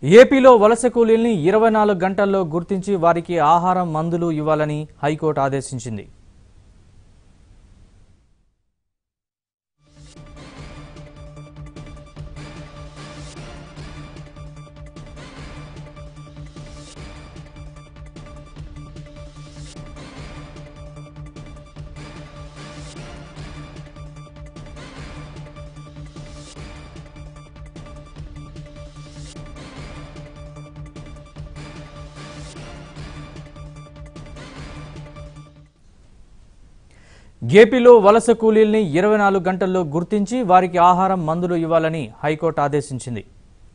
ఏపీలో వలస కూలీల్ని ఇరవై నాలుగు గంటల్లో గుర్తించి వారికి ఆహారం మందులు ఇవ్వాలని హైకోర్టు ఆదేశించింది ఏపీలో వలస కూలీల్ని ఇరవై నాలుగు గంటల్లో గుర్తించి వారికి ఆహారం మందులు ఇవ్వాలని హైకోర్టు ఆదేశించింది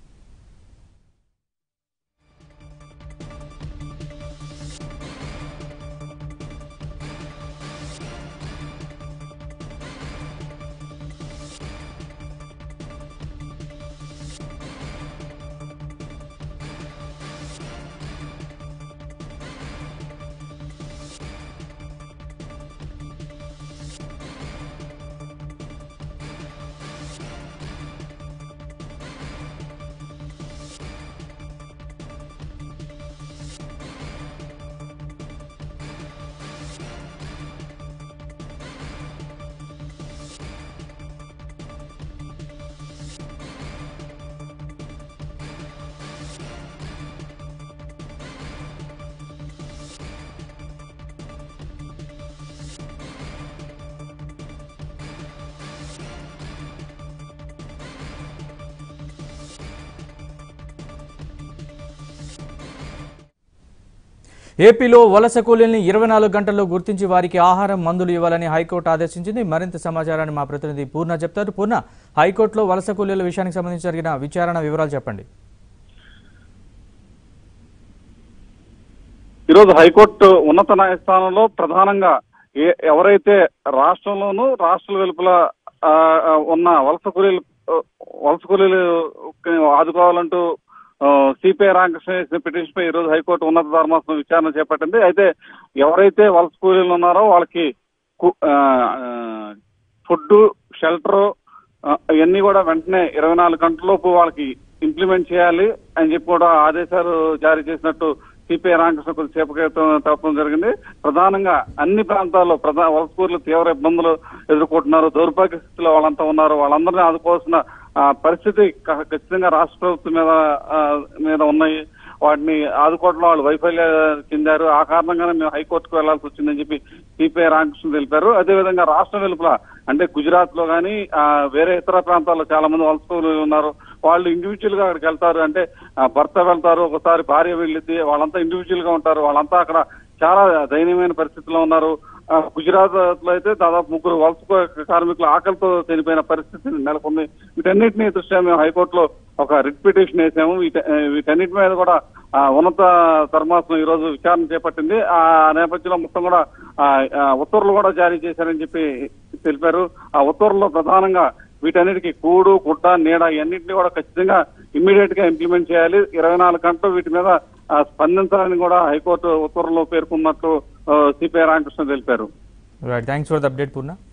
ఏపీలో వలస కూలీల్ని ఇరవై నాలుగు గంటల్లో గుర్తించి వారికి ఆహారం మందులు ఇవ్వాలని హైకోర్టు ఆదేశించింది మరింత సమాచారాన్ని మా ప్రతినిధి పూర్ణ చెప్తారు పూర్ణ హైకోర్టులో వలస కూలీల విషయానికి సంబంధించి జరిగిన విచారణ వివరాలు చెప్పండి ఈరోజు హైకోర్టు ఉన్నత న్యాయస్థానంలో ప్రధానంగా ఏ ఎవరైతే రాష్ట్రంలోనూ రాష్ట్రాల వెలుపల ఆ, ఆ, ఉన్న వలస కూలీలు ఆ, వలస కూలీలు ఆదుకోవాలంటూ సిపిఐ రామకృష్ణ చేసిన పిటిషన్ పై ఈరోజు హైకోర్టు ఉన్నత ధర్మాసనం విచారణ చేపట్టింది అయితే ఎవరైతే వలస కూలీలు ఉన్నారో వాళ్ళకి కు- ఆ, ఆ, ఫుడ్ షెల్టర్ ఇవన్నీ కూడా వెంటనే ఇరవై నాలుగు గంటలలోపు వాళ్ళకి ఇంప్లిమెంట్ చేయాలి అని చెప్పి కూడా ఆదేశాలు జారీ చేసినట్టు సిపిఐ రామకృష్ణ కొద్దిసేపు క్రితం తెలపడం జరిగింది ప్రధానంగా అన్ని ప్రాంతాల్లో ప్రధాన వలసకూరులు తీవ్ర ఇబ్బందులు ఎదుర్కొంటున్నారు దౌర్భాగ్య స్థితిలో వాళ్ళంతా ఉన్నారు వాళ్ళందరినీ ఆదుకోవాల్సిన ఆ, పరిస్థితి క- ఖచ్చితంగా రాష్ట్ర ప్రభుత్వం మీద ఆ, మీద ఉన్నాయి వాటిని ఆదుకోవడంలో వాళ్ళు వైఫల్యం చెందారు ఆ కారణంగానే మేము హైకోర్టుకు వెళ్లాల్సి వచ్చిందని చెప్పి సిపిఐ రామకృష్ణ తెలిపారు అదేవిధంగా రాష్ట్రం వెలుపల అంటే గుజరాత్ లో కానీ వేరే ఇతర ప్రాంతాల్లో చాలా మంది వలస కూలీలు ఉన్నారు వాళ్ళు ఇండివిజువల్ గా అక్కడికి వెళ్తారు అంటే ఆ, భర్త వెళ్తారు ఒకసారి భార్య వెళ్ళిద్ది వాళ్ళంతా ఇండివిజువల్ గా ఉంటారు వాళ్ళంతా అక్కడ చాలా దయనీయమైన పరిస్థితిలో ఉన్నారు ఆ, గుజరాత్ లో అయితే దాదాపు ముగ్గురు వలస కార్మికులు ఆకలితో చనిపోయిన పరిస్థితి నెలకొంది వీటన్నిటిని దృష్ట్యా మేము హైకోర్టులో ఒక రిట్ పిటిషన్ వేసాము వీట- ఆ, వీటన్నిటి మీద కూడా ఆ, ఉన్నత ధర్మాసనం ఈ రోజు విచారణ చేపట్టింది ఆ నేపథ్యంలో మొత్తం కూడా ఆ, ఆ, ఉత్తర్వులు కూడా జారీ చేశారని చెప్పి తెలిపారు ఆ ఉత్తర్వుల్లో ప్రధానంగా వీటన్నిటికీ కూడు గుడ్డ నీడ ఇవన్నింటినీ కూడా ఖచ్చితంగా ఇమ్మీడియట్ గా ఇంప్లిమెంట్ చేయాలి ఇరవై నాలుగు గంటలు వీటి మీద ఆ, స్పందించాలని కూడా హైకోర్టు ఉత్తర్వుల్లో పేర్కొన్నట్లు సిపిఐ రామకృష్ణ తెలిపారు right thanks for the update Purna